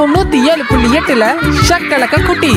FM நூத்தி ஏழு புள்ளி எட்டுல ஷக்கலக்க குட்டி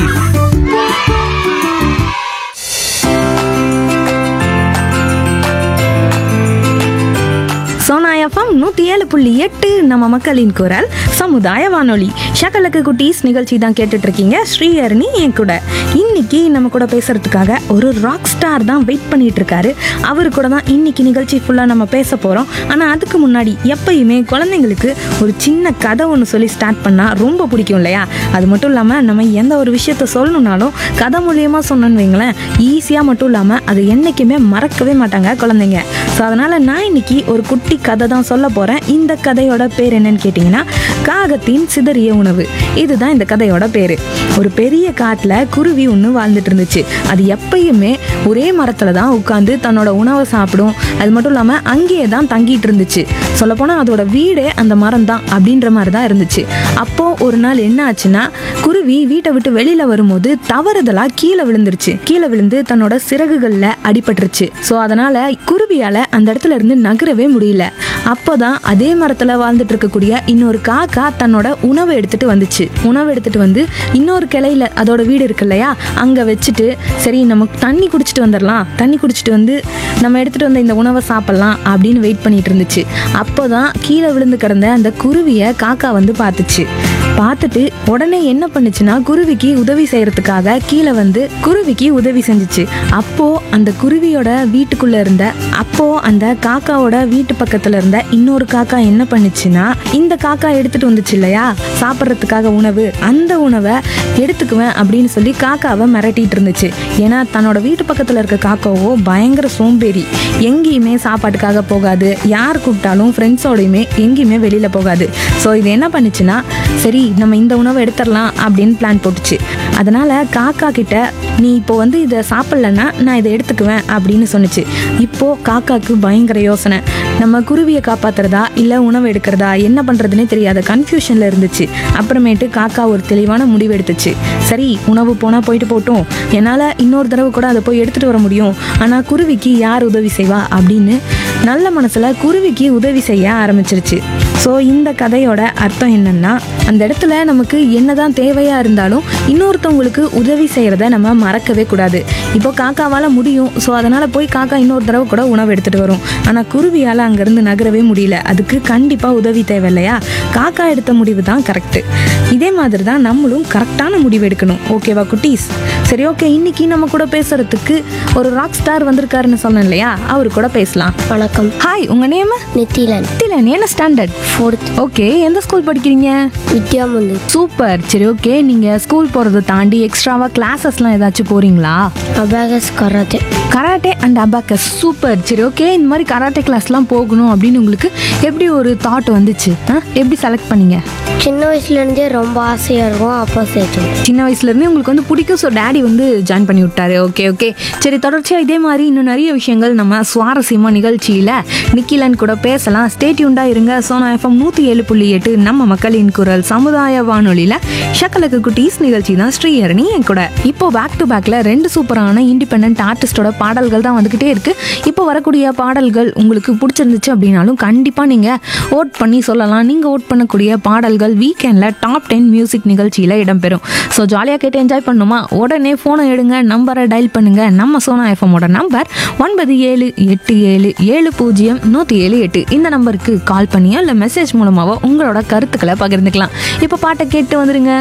சோனா எஃப்எம் நூற்றி ஏழு புள்ளி எட்டு நம்ம மக்களின் குரல் சமுதாய வானொலி ஷகலக்கு குட்டீஸ் நிகழ்ச்சி தான் கேட்டுட்டு இருக்கீங்க ஸ்ரீஹரணி என் கூட இன்னைக்கு நம்ம கூட பேசுறதுக்காக ஒரு ராக் ஸ்டார் தான் வெயிட் பண்ணிட்டு இருக்காரு அவரு கூட தான் இன்னைக்கு நிகழ்ச்சி ஃபுல்லாக நம்ம பேச போகிறோம் ஆனால் அதுக்கு முன்னாடி எப்பயுமே குழந்தைங்களுக்கு ஒரு சின்ன கதை ஒன்று சொல்லி ஸ்டார்ட் பண்ணால் ரொம்ப பிடிக்கும் இல்லையா அது மட்டும் இல்லாமல் நம்ம எந்த ஒரு விஷயத்த சொல்லணும்னாலும் கதை மூலியமாக சொன்னோன்னு வைங்களேன் ஈஸியாக மட்டும் இல்லாமல் அது என்றைக்குமே மறக்கவே மாட்டாங்க குழந்தைங்க ஸோ அதனால் நான் இன்னைக்கு ஒரு குட்டி கதை தான் சொல்ல போகிறேன் இந்த கதையோட பேர் என்னன்னு கேட்டிங்கன்னா காகத்தின் சிதறிய உணவு இதுதான் இந்த கதையோட பேர் ஒரு பெரிய காட்டில் குருவி ஒன்று வாழ்ந்துட்டு இருந்துச்சு அது எப்பயுமே ஒரே மரத்தில் தான் உட்காந்து தன்னோட உணவை சாப்பிடும் அது மட்டும் இல்லாமல் அங்கேயே தான் தங்கிட்டு இருந்துச்சு சொல்லப்போனால் அதோட வீடே அந்த மரம் தான் அப்படின்ற மாதிரி தான் இருந்துச்சு அப்போது ஒரு நாள் என்ன ஆச்சுன்னா குருவி வீட்டை விட்டு வெளியில் வரும்போது தவறுதலாக கீழே விழுந்துருச்சு கீழே விழுந்து தன்னோட சிறகுகளில் அடிபட்டுருச்சு ஸோ அதனால் குருவியால் அந்த இடத்துல இருந்து நகரவே முடியல அப்போதான் அதே மரத்தில் வாழ்ந்துட்டு இருக்கக்கூடிய இன்னொரு காக்கா தன்னோட உணவை எடுத்துட்டு வந்துச்சு உணவு எடுத்துட்டு வந்து இன்னொரு கிளையில அதோட வீடு இருக்கு இல்லையா அங்கே வச்சுட்டு சரி நம்ம தண்ணி குடிச்சிட்டு வந்துடலாம் தண்ணி குடிச்சிட்டு வந்து நம்ம எடுத்துட்டு வந்த இந்த உணவை சாப்பிடலாம் அப்படின்னு வெயிட் பண்ணிட்டு இருந்துச்சு அப்போதான் கீழே விழுந்து கிடந்த அந்த குருவியை காக்கா வந்து பார்த்துச்சு பார்த்துட்டு உடனே என்ன பண்ணுச்சுன்னா குருவிக்கு உதவி செய்யறதுக்காக கீழே வந்து குருவிக்கு உதவி செஞ்சுச்சு அப்போ அந்த குருவியோட வீட்டுக்குள்ள இருந்த அப்போ அந்த காக்காவோட வீட்டு பக்கத்துல இருந்த இன்னொரு காக்கா என்ன பண்ணுச்சுன்னா இந்த காக்கா எடுத்துட்டு வந்துச்சு இல்லையா சாப்பிட்றதுக்காக உணவு அந்த உணவை எடுத்துக்குவேன் அப்படின்னு சொல்லி காக்காவை மிரட்டிட்டு இருந்துச்சு ஏன்னா தன்னோட வீட்டு பக்கத்துல இருக்க காக்காவோ பயங்கர சோம்பேறி எங்கேயுமே சாப்பாட்டுக்காக போகாது யார் கூப்பிட்டாலும் ஃப்ரெண்ட்ஸோடையுமே எங்கேயுமே வெளியில போகாது ஸோ இது என்ன பண்ணுச்சுன்னா சரி நம்ம இந்த உணவை எடுத்துடலாம் அப்படின்னு பிளான் போட்டுச்சு அதனால காக்கா கிட்ட நீ இப்போ வந்து இதை சாப்பிட்லன்னா நான் இதை எடுத்துக்குவேன் அப்படின்னு சொன்னுச்சு இப்போ காக்காக்கு பயங்கர யோசனை நம்ம குருவியை காப்பாத்துறதா இல்லை உணவு எடுக்கிறதா என்ன பண்ணுறதுனே தெரியாத கன்ஃபியூஷனில் இருந்துச்சு அப்புறமேட்டு காக்கா ஒரு தெளிவான முடிவு எடுத்துச்சு சரி உணவு போனால் போயிட்டு போட்டும் என்னால் இன்னொரு தடவை கூட அதை போய் எடுத்துகிட்டு வர முடியும் ஆனால் குருவிக்கு யார் உதவி செய்வா அப்படின்னு நல்ல மனசில் குருவிக்கு உதவி செய்ய ஆரம்பிச்சிருச்சு ஸோ இந்த கதையோட அர்த்தம் என்னன்னா அந்த இடத்துல நமக்கு என்னதான் தேவையா இருந்தாலும் இன்னொருத்தவங்களுக்கு உதவி செய்யறத நம்ம மறக்கவே கூடாது இப்போ காக்காவால் முடியும் ஸோ அதனால போய் காக்கா இன்னொரு தடவை கூட உணவு எடுத்துட்டு வரும் ஆனால் குருவியால் அங்கேருந்து நகரவே முடியல அதுக்கு கண்டிப்பாக உதவி தேவை இல்லையா காக்கா எடுத்த முடிவு தான் கரெக்டு இதே மாதிரி தான் நம்மளும் கரெக்டான முடிவு எடுக்கணும் ஓகேவா குட்டீஸ் சரி ஓகே இன்னைக்கு நம்ம கூட பேசுறதுக்கு ஒரு ராக் ஸ்டார் வந்திருக்காருன்னு சொன்னேன் இல்லையா அவரு கூட பேசலாம் வணக்கம் ஹாய் உங்க நேம் நித்திலன் திலன் என்ன ஸ்டாண்டர்ட் ஃபோர்த் ஓகே எந்த ஸ்கூல் படிக்கிறீங்க வித்யாமுந்து சூப்பர் சரி ஓகே நீங்க ஸ்கூல் போறதை தாண்டி எக்ஸ்ட்ராவா கிளாஸஸ்லாம் ஏதாச்சும் போறீங்களா abacus karate karate and abacus super சரி ஓகே இந்த மாதிரி கராட்டே கிளாஸ்லாம் போகணும் அப்படின்னு உங்களுக்கு எப்படி ஒரு தாட் வந்துச்சு ஆ? எப்படி செலக்ட் பண்ணீங்க சின்ன வயசுலேருந்தே ரொம்ப ஆசையாக இருக்கும் அப்பா சேர்த்தோம் சின்ன வயசுல இருந்தே உங்களுக்கு வந்து பிடிக்கும் ஸோ டேடி வந்து ஜாயின் பண்ணி விட்டாரு ஓகே ஓகே சரி தொடர்ச்சியாக இதே மாதிரி இன்னும் நிறைய விஷயங்கள் நம்ம சுவாரஸ்யமாக நிகழ்ச்சியில் நிக்கிலன் கூட பேசலாம் ஸ்டேட்யூண்டா இருங்க சோனா எஃப்எம் நூற்றி ஏழு புள்ளி எட்டு நம்ம மக்களின் குரல் சமுதாய வானொலியில் ஷக்கலக்கு குட்டீஸ் நிகழ்ச்சி தான் ஸ்ரீஹரணி என் கூட இப்போ பேக் டு பேக்கில் ரெண்டு சூப்பரான இண்டிபெண்ட் ஆர்டிஸ்டோட பாடல்கள் தான் வந்துக்கிட்டே இருக்கு இப்போ வரக்கூடிய பாடல்கள் உங்களுக்கு பிடிச்சிருந்துச்சு அப்படின்னாலும் கண்டிப்பாக நீங்கள் ஓட் பண்ணி சொல்லலாம் நீங்கள் ஓட் பண்ணக்கூடிய பாடல்கள் வீக்கெண்டில் டாப் டென் மியூசிக் நிகழ்ச்சியில் இடம்பெறும் ஸோ ஜாலியாக கேட்டு என்ஜாய் பண்ணுமா உடனே ஃபோனை எடுங்க நம்பரை டயல் பண்ணுங்க நம்ம சோனா எஃப்எம்மோட நம்பர் ஒன்பது ஏழு எட்டு ஏழு ஏழு பூஜ்ஜியம் நூற்றி ஏழு எட்டு இந்த நம்பருக்கு கால் பண்ணியோ இல்லை மெசேஜ் மூலமாவோ உங்களோட கருத்துக்களை பகிர்ந்துக்கலாம் இப்போ பாட்டை கேட்டு வந்துருங்க